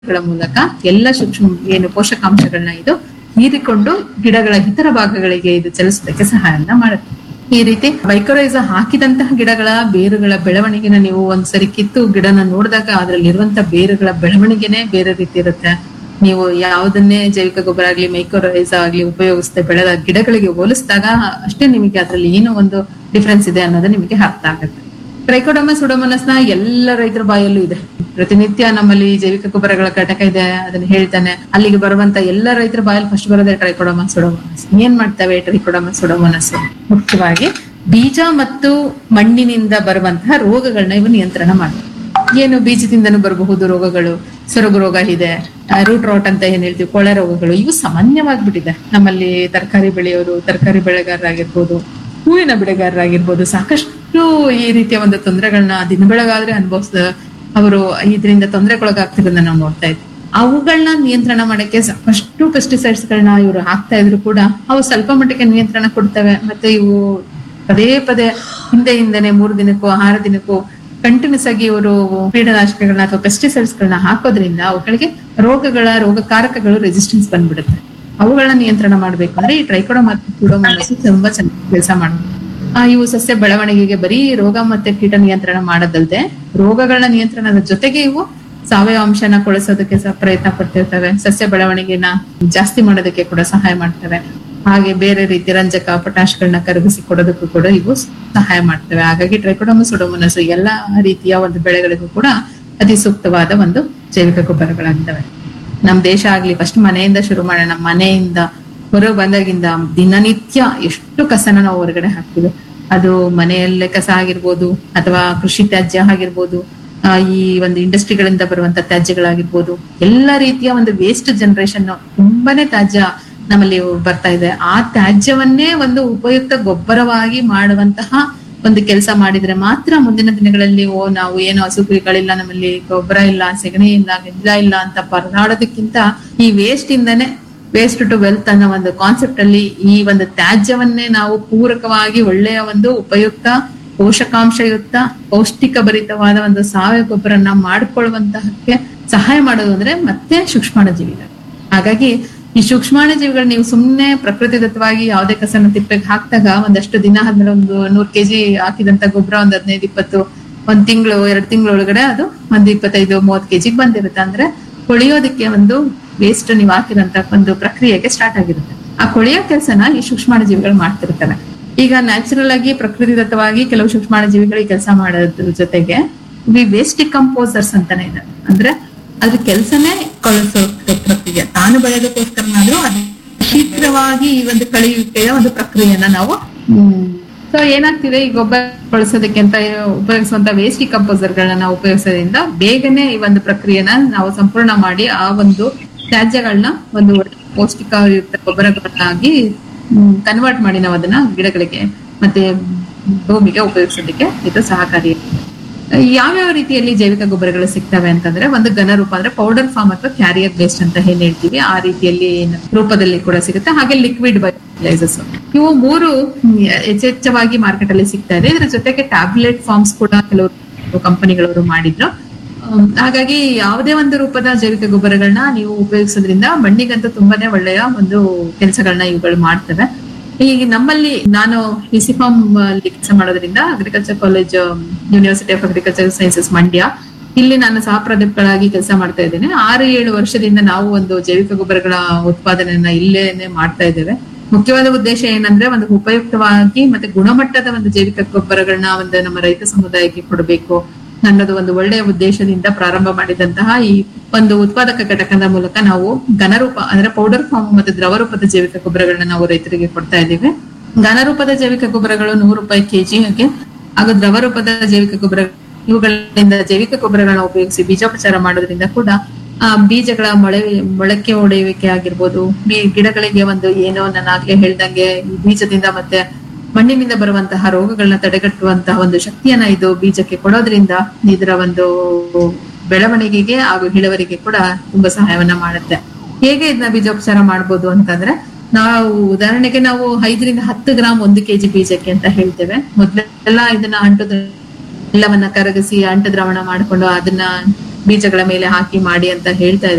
ಗಳ ಮೂಲಕ ಎಲ್ಲ ಸೂಕ್ಷ್ಮ ಏನು ಪೋಷಕಾಂಶಗಳನ್ನ ಇದು ಹೀರಿಕೊಂಡು ಗಿಡಗಳ ಇತರ ಭಾಗಗಳಿಗೆ ಇದು ಚಲಿಸೋದಕ್ಕೆ ಸಹಾಯವನ್ನ ಮಾಡುತ್ತೆ ಈ ರೀತಿ ಮೈಕ್ರೋರೈಸ ಹಾಕಿದಂತಹ ಗಿಡಗಳ ಬೇರುಗಳ ಬೆಳವಣಿಗೆನ ನೀವು ಒಂದ್ಸರಿ ಕಿತ್ತು ಗಿಡನ ನೋಡಿದಾಗ ಅದ್ರಲ್ಲಿರುವಂತ ಬೇರುಗಳ ಬೆಳವಣಿಗೆನೆ ಬೇರೆ ರೀತಿ ಇರುತ್ತೆ ನೀವು ಯಾವುದನ್ನೇ ಜೈವಿಕ ಗೊಬ್ಬರ ಆಗ್ಲಿ ಮೈಕ್ರೋರೈಸ ಆಗ್ಲಿ ಉಪಯೋಗಿಸದೆ ಬೆಳೆದ ಗಿಡಗಳಿಗೆ ಹೋಲಿಸಿದಾಗ ಅಷ್ಟೇ ನಿಮಗೆ ಅದ್ರಲ್ಲಿ ಏನೋ ಒಂದು ಡಿಫ್ರೆನ್ಸ್ ಇದೆ ಅನ್ನೋದು ನಿಮಗೆ ಅರ್ಥ ಆಗುತ್ತೆ ಟ್ರೈಕೋಡಮ ಸುಡೋಮನಸ್ ನ ಎಲ್ಲ ರೈತರ ಬಾಯಲ್ಲೂ ಇದೆ ಪ್ರತಿನಿತ್ಯ ನಮ್ಮಲ್ಲಿ ಜೈವಿಕ ಗೊಬ್ಬರಗಳ ಘಟಕ ಇದೆ ಅದನ್ನ ಹೇಳ್ತಾನೆ ಅಲ್ಲಿಗೆ ಬರುವಂತ ಎಲ್ಲ ರೈತರ ಬಾಯಲ್ಲಿ ಫಸ್ಟ್ ಬರೋದೇ ಟ್ರೈಕೋಡಮ ಸುಡೋಮನಸ್ ಏನ್ ಮಾಡ್ತವೆ ಟ್ರೈಕೋಡಮ ಸುಡೋಮನಸ್ ಮುಖ್ಯವಾಗಿ ಬೀಜ ಮತ್ತು ಮಣ್ಣಿನಿಂದ ಬರುವಂತಹ ರೋಗಗಳನ್ನ ಇವು ನಿಯಂತ್ರಣ ಮಾಡ್ತವೆ ಏನು ಬೀಜದಿಂದನೂ ಬರಬಹುದು ರೋಗಗಳು ಸೊರಗು ರೋಗ ಇದೆ ರೂಟ್ ರೋಟ್ ಅಂತ ಏನ್ ಹೇಳ್ತೀವಿ ಕೊಳೆ ರೋಗಗಳು ಇವು ಸಾಮಾನ್ಯವಾಗ್ಬಿಟ್ಟಿದೆ ನಮ್ಮಲ್ಲಿ ತರಕಾರಿ ಬೆಳೆಯೋರು ತರಕಾರಿ ಬೆಳೆಗಾರರಾಗಿರ್ಬೋದು ಹೂವಿನ ಬೆಳೆಗಾರರಾಗಿರ್ಬೋದು ಸಾಕಷ್ಟು ಈ ರೀತಿಯ ಒಂದು ತೊಂದರೆಗಳನ್ನ ದಿನ ಬೆಳಗಾದ್ರೆ ಅನುಭವಿಸಿದ ಅವರು ಇದರಿಂದ ತೊಂದರೆಗೊಳಗಾಗ್ತಿರೋದನ್ನ ನಾವು ನೋಡ್ತಾ ಇದ್ವಿ ಅವುಗಳನ್ನ ನಿಯಂತ್ರಣ ಮಾಡಕ್ಕೆ ಸಾಕಷ್ಟು ಪೆಸ್ಟಿಸೈಡ್ಸ್ ಗಳನ್ನ ಇವರು ಹಾಕ್ತಾ ಇದ್ರು ಕೂಡ ಅವು ಸ್ವಲ್ಪ ಮಟ್ಟಿಗೆ ನಿಯಂತ್ರಣ ಕೊಡ್ತವೆ ಮತ್ತೆ ಇವು ಪದೇ ಪದೇ ಹಿಂದೆ ಹಿಂದೆನೆ ಮೂರು ದಿನಕ್ಕೂ ಆರು ದಿನಕ್ಕೂ ಕಂಟಿನ್ಯೂಸ್ ಆಗಿ ಇವರು ಕೀಟನಾಶಕಗಳನ್ನ ಅಥವಾ ಪೆಸ್ಟಿಸೈಡ್ಸ್ ಗಳನ್ನ ಹಾಕೋದ್ರಿಂದ ಅವುಗಳಿಗೆ ರೋಗಗಳ ರೋಗಕಾರಕಗಳು ರೆಸಿಸ್ಟೆನ್ಸ್ ಬಂದ್ಬಿಡುತ್ತೆ ಅವುಗಳನ್ನ ನಿಯಂತ್ರಣ ಮಾಡ್ಬೇಕು ಅಂದ್ರೆ ಈ ಟ್ರೈಕೋಡೋ ಮತ್ತು ಕ್ಯೂಡೋಮೋನಸ್ ತುಂಬಾ ಚೆನ್ನಾಗಿ ಕೆಲಸ ಮಾಡುತ್ತೆ ಆ, ಇವು ಸಸ್ಯ ಬೆಳವಣಿಗೆಗೆ ಬರೀ ರೋಗ ಮತ್ತೆ ಕೀಟ ನಿಯಂತ್ರಣ ಮಾಡೋದಲ್ದೆ ರೋಗಗಳ ನಿಯಂತ್ರಣದ ಜೊತೆಗೆ ಇವು ಸಾವಯವ ಅಂಶನ ಕೊಳಿಸೋದಕ್ಕೆ ಸಹ ಪ್ರಯತ್ನ ಪಡ್ತಿರ್ತವೆ ಸಸ್ಯ ಬೆಳವಣಿಗೆನ ಜಾಸ್ತಿ ಮಾಡೋದಕ್ಕೆ ಕೂಡ ಸಹಾಯ ಮಾಡ್ತವೆ ಹಾಗೆ ಬೇರೆ ರೀತಿ ರಂಜಕ ಪೊಟ್ಯಾಶ್ಗಳನ್ನ ಕರಗಿಸಿ ಕೊಡೋದಕ್ಕೂ ಕೂಡ ಇವು ಸಹಾಯ ಮಾಡ್ತವೆ ಹಾಗಾಗಿ ಟ್ರೈಕೋಡಮಸ್ ಸುಡೋಮನಸ್ ಎಲ್ಲಾ ರೀತಿಯ ಒಂದು ಬೆಳೆಗಳಿಗೂ ಕೂಡ ಅತಿ ಸೂಕ್ತವಾದ ಒಂದು ಜೈವಿಕ ಗೊಬ್ಬರಗಳಾಗಿದ್ದಾವೆ ನಮ್ ದೇಶ ಆಗ್ಲಿ ಫಸ್ಟ್ ಮನೆಯಿಂದ ಶುರು ಮಾಡೋಣ ಮನೆಯಿಂದ ಹೊರ ಬಂದಾಗಿಂದ ದಿನನಿತ್ಯ ಎಷ್ಟು ಕಸನ ನಾವು ಹೊರಗಡೆ ಹಾಕ್ತೀವಿ ಅದು ಮನೆಯಲ್ಲೇ ಕಸ ಆಗಿರ್ಬೋದು ಅಥವಾ ಕೃಷಿ ತ್ಯಾಜ್ಯ ಆಗಿರ್ಬೋದು ಆ, ಈ ಒಂದು ಇಂಡಸ್ಟ್ರಿಗಳಿಂದ ಬರುವಂತ ತ್ಯಾಜ್ಯಗಳಾಗಿರ್ಬೋದು ಎಲ್ಲ ರೀತಿಯ ಒಂದು ವೇಸ್ಟ್ ಜನರೇಷನ್ ತುಂಬಾನೇ ತ್ಯಾಜ್ಯ ನಮ್ಮಲ್ಲಿ ಬರ್ತಾ ಇದೆ ಆ ತ್ಯಾಜ್ಯವನ್ನೇ ಒಂದು ಉಪಯುಕ್ತ ಗೊಬ್ಬರವಾಗಿ ಮಾಡುವಂತಹ ಒಂದು ಕೆಲಸ ಮಾಡಿದ್ರೆ ಮಾತ್ರ ಮುಂದಿನ ದಿನಗಳಲ್ಲಿ ಓ ನಾವು ಏನು ಹಸುಗಳಿಲ್ಲ ನಮ್ಮಲ್ಲಿ ಗೊಬ್ಬರ ಇಲ್ಲ ಸೆಗಣಿ ಇಲ್ಲ ಗಿಡ ಇಲ್ಲ ಅಂತ ಪರದಾಡೋದಕ್ಕಿಂತ ಈ ವೇಸ್ಟ್ ಇಂದನೇ ವೇಸ್ಟ್ ಟು ವೆಲ್ತ್ ಅನ್ನೋ ಒಂದು ಕಾನ್ಸೆಪ್ಟ್ ಅಲ್ಲಿ ಈ ಒಂದು ತ್ಯಾಜ್ಯವನ್ನೇ ನಾವು ಪೂರಕವಾಗಿ ಒಳ್ಳೆಯ ಒಂದು ಉಪಯುಕ್ತ ಪೋಷಕಾಂಶಯುಕ್ತ ಪೌಷ್ಟಿಕ ಭರಿತವಾದ ಒಂದು ಸಾವಯವ ಗೊಬ್ಬರನ್ನ ಮಾಡ್ಕೊಳ್ಳುವಂತಹಕ್ಕೆ ಸಹಾಯ ಮಾಡೋದು ಅಂದ್ರೆ ಮತ್ತೆ ಸೂಕ್ಷ್ಮಾಣುಜೀವಿಗಳು ಹಾಗಾಗಿ ಈ ಸೂಕ್ಷ್ಮಾಣುಜೀವಿಗಳು ನೀವು ಸುಮ್ನೆ ಪ್ರಕೃತಿದತ್ತವಾಗಿ ಯಾವುದೇ ಕಸನ ತಿಪ್ಪೆಗೆ ಹಾಕ್ದಾಗ ಒಂದಷ್ಟು ದಿನ ಆದ್ಮೇಲೆ ಒಂದು ನೂರ್ ಕೆಜಿ ಹಾಕಿದಂತ ಗೊಬ್ಬರ ಒಂದ್ ಹದಿನೈದು ಇಪ್ಪತ್ತು ಒಂದ್ ತಿಂಗಳು ಎರಡ್ ತಿಂಗಳ ಒಳಗಡೆ ಅದು ಒಂದ್ ಇಪ್ಪತ್ತೈದು ಮೂವತ್ ಕೆಜಿಗೆ ಬಂದಿರುತ್ತೆ ಅಂದ್ರೆ ಕೊಳಿಯೋದಕ್ಕೆ ಒಂದು ವೇಸ್ಟ್ ನೀವು ಹಾಕಿದಂತ ಒಂದು ಪ್ರಕ್ರಿಯೆಗೆ ಸ್ಟಾರ್ಟ್ ಆಗಿರುತ್ತೆ ಆ ಕೊಳೆಯೋ ಕೆಲಸನ ಈ ಸೂಕ್ಷ್ಮಾಣುಜೀವಿಗಳು ಮಾಡ್ತಿರ್ತವೆ ಈಗ ನ್ಯಾಚುರಲ್ ಆಗಿ ಪ್ರಕೃತಿದತ್ತವಾಗಿ ಕೆಲವು ಸೂಕ್ಷ್ಮಾಣುಜೀವಿಗಳು ಈ ಕೆಲಸ ಮಾಡೋದ್ರ ಜೊತೆಗೆ ವಿ ವೇಸ್ಟ್ ಡಿಕಂಪೋಸರ್ಸ್ ಅಂತಾನೆ ಇದೆ ಅಂದ್ರೆ ಅದ್ರ ಕೆಲಸನೇ ಕಳಿಸೋ ಪ್ರಕ್ರಿಯೆ ತಾನು ಬೆಳೆಯೋದಕ್ಕೋಸ್ಕರನಾದ್ರೂ ಅದು ಶೀಘ್ರವಾಗಿ ಈ ಒಂದು ಕಳೆಯುವಿಕೆಯ ಒಂದು ಪ್ರಕ್ರಿಯೆಯನ್ನ ನಾವು ಸೊ ಏನಾಗ್ತಿದೆ ಈ ಗೊಬ್ಬರ ಬಳಸೋದಕ್ಕೆ ಅಂತ ಉಪಯೋಗಿಸುವಂತ ವೇಸ್ಟ್ ಡಿಕಂಪೋಸರ್ ಗಳನ್ನ ನಾವು ಉಪಯೋಗಿಸೋದ್ರಿಂದ ಬೇಗನೆ ಈ ಒಂದು ಪ್ರಕ್ರಿಯೆನ ನಾವು ಸಂಪೂರ್ಣ ಮಾಡಿ ಆ ಒಂದು ತ್ಯಾಜ್ಯಗಳನ್ನ ಒಂದು ಒಳ್ಳೆ ಪೌಷ್ಟಿಕಯುಕ್ತ ಗೊಬ್ಬರಗಳನ್ನಾಗಿ ಕನ್ವರ್ಟ್ ಮಾಡಿ ನಾವು ಅದನ್ನ ಗಿಡಗಳಿಗೆ ಮತ್ತೆ ಭೂಮಿಗೆ ಉಪಯೋಗಿಸೋದಕ್ಕೆ ಇದು ಸಹಕಾರಿಯಾಗಿದೆ ಯಾವ್ಯಾವ ರೀತಿಯಲ್ಲಿ ಜೈವಿಕ ಗೊಬ್ಬರಗಳು ಸಿಗ್ತವೆ ಅಂತಂದ್ರೆ ಒಂದು ಘನ ರೂಪ ಅಂದ್ರೆ ಪೌಡರ್ ಫಾರ್ಮ್ ಅಥವಾ ಕ್ಯಾರಿಯರ್ ಬೇಸ್ಡ್ ಅಂತ ಏನ್ ಹೇಳ್ತೀವಿ ಆ ರೀತಿಯಲ್ಲಿ ಏನು ರೂಪದಲ್ಲಿ ಕೂಡ ಸಿಗುತ್ತೆ ಹಾಗೆ ಲಿಕ್ವಿಡ್ ಫರ್ಟಿಲೈಸರ್ಸ್ ಇವು ಮೂರು ಹ್ಮ್, ಯಥೇಚ್ಛವಾಗಿ ಮಾರ್ಕೆಟ್ ಅಲ್ಲಿ ಸಿಗ್ತಾ ಇದೆ ಇದ್ರ ಜೊತೆಗೆ ಟ್ಯಾಬ್ಲೆಟ್ ಫಾರ್ಮ್ಸ್ ಕೂಡ ಕೆಲವರು ಕಂಪನಿಗಳವರು ಮಾಡಿದ್ರು ಹ್ಮ್, ಹಾಗಾಗಿ ಯಾವುದೇ ಒಂದು ರೂಪದ ಜೈವಿಕ ಗೊಬ್ಬರಗಳನ್ನ ನೀವು ಉಪಯೋಗಿಸೋದ್ರಿಂದ ಮಣ್ಣಿಗಂತೂ ತುಂಬಾನೇ ಒಳ್ಳೆಯ ಒಂದು ಕೆಲಸಗಳನ್ನ ಇವುಗಳು ಮಾಡ್ತವೆ ಈಗ ನಮ್ಮಲ್ಲಿ ನಾನು ಪಿಸಿಫಾರ್ಮ್ ಅಲ್ಲಿ ಕೆಲಸ ಮಾಡೋದ್ರಿಂದ agriculture college university of agriculture sciences Mandya ಇಲ್ಲಿ ನಾನು ಸಹ ಪ್ರಾಧ್ಯಾಪಕರಾಗಿ ಕೆಲಸ ಮಾಡ್ತಾ ಇದ್ದೇನೆ ಆರು ಏಳು ವರ್ಷದಿಂದ ನಾವು ಒಂದು ಜೈವಿಕ ಗೊಬ್ಬರಗಳ ಉತ್ಪಾದನೆಯನ್ನ ಇಲ್ಲೇನೆ ಮಾಡ್ತಾ ಇದ್ದೇವೆ ಮುಖ್ಯವಾದ ಉದ್ದೇಶ ಏನಂದ್ರೆ ಒಂದು ಉಪಯುಕ್ತವಾಗಿ ಮತ್ತೆ ಗುಣಮಟ್ಟದ ಒಂದು ಜೈವಿಕ ಗೊಬ್ಬರಗಳನ್ನ ಒಂದು ನಮ್ಮ ರೈತ ಸಮುದಾಯಕ್ಕೆ ಕೊಡಬೇಕು ಅನ್ನೋದು ಒಂದು ಒಳ್ಳೆಯ ಉದ್ದೇಶದಿಂದ ಪ್ರಾರಂಭ ಮಾಡಿದಂತಹ ಈ ಒಂದು ಉತ್ಪಾದಕ ಘಟಕದ ಮೂಲಕ ನಾವು ಘನರೂಪ ಅಂದ್ರೆ ಪೌಡರ್ ಫಾರ್ಮ್ ಮತ್ತು ದ್ರವ ರೂಪದ ಜೈವಿಕ ಗೊಬ್ಬರಗಳನ್ನ ನಾವು ರೈತರಿಗೆ ಕೊಡ್ತಾ ಇದ್ದೀವಿ ಘನರೂಪದ ಜೈವಿಕ ಗೊಬ್ಬರಗಳು ನೂರು ರೂಪಾಯಿ ಕೆಜಿಗೆ ಹಾಗೂ ದ್ರವ ರೂಪದ ಜೈವಿಕ ಗೊಬ್ಬರ ಇವುಗಳಿಂದ ಜೈವಿಕ ಗೊಬ್ಬರಗಳನ್ನ ಉಪಯೋಗಿಸಿ ಬೀಜೋಪಚಾರ ಮಾಡೋದ್ರಿಂದ ಕೂಡ ಆ ಬೀಜಗಳ ಮೊಳೆ ಮೊಳಕೆ ಒಡೆಯುವಿಕೆ ಆಗಿರ್ಬೋದು ಬಿ- ಗಿಡಗಳಿಗೆ ಒಂದು ಏನೋ ನಾನು ಆಗ್ಲೇ ಹೇಳ್ದಂಗೆ ಈ ಬೀಜದಿಂದ ಮತ್ತೆ ಮಣ್ಣಿನಿಂದ ಬರುವಂತಹ ರೋಗಗಳನ್ನ ತಡೆಗಟ್ಟುವಂತಹ ಒಂದು ಶಕ್ತಿಯನ್ನ ಇದು ಬೀಜಕ್ಕೆ ಕೊಡೋದ್ರಿಂದ ಇದರ ಒಂದು ಬೆಳವಣಿಗೆಗೆ ಹಾಗೂ ಇಳುವರಿಗೆ ಕೂಡ ತುಂಬಾ ಸಹಾಯವನ್ನ ಮಾಡುತ್ತೆ ಹೇಗೆ ಇದನ್ನ ಬೀಜೋಪಚಾರ ಮಾಡ್ಬೋದು ಅಂತಂದ್ರೆ ನಾವು ಉದಾಹರಣೆಗೆ ನಾವು ಐದರಿಂದ ಹತ್ತು ಗ್ರಾಮ್ ಒಂದು ಕೆಜಿ ಬೀಜಕ್ಕೆ ಅಂತ ಹೇಳ್ತೇವೆ ಮೊದ್ಲೆಲ್ಲ ಇದನ್ನ ಅಂಟು ಎಲ್ಲವನ್ನ ಕರಗಿಸಿ ಅಂಟು ದ್ರಾವಣ ಮಾಡ್ಕೊಂಡು ಅದನ್ನ ಬೀಜಗಳ ಮೇಲೆ ಹಾಕಿ ಮಾಡಿ ಅಂತ ಹೇಳ್ತಾ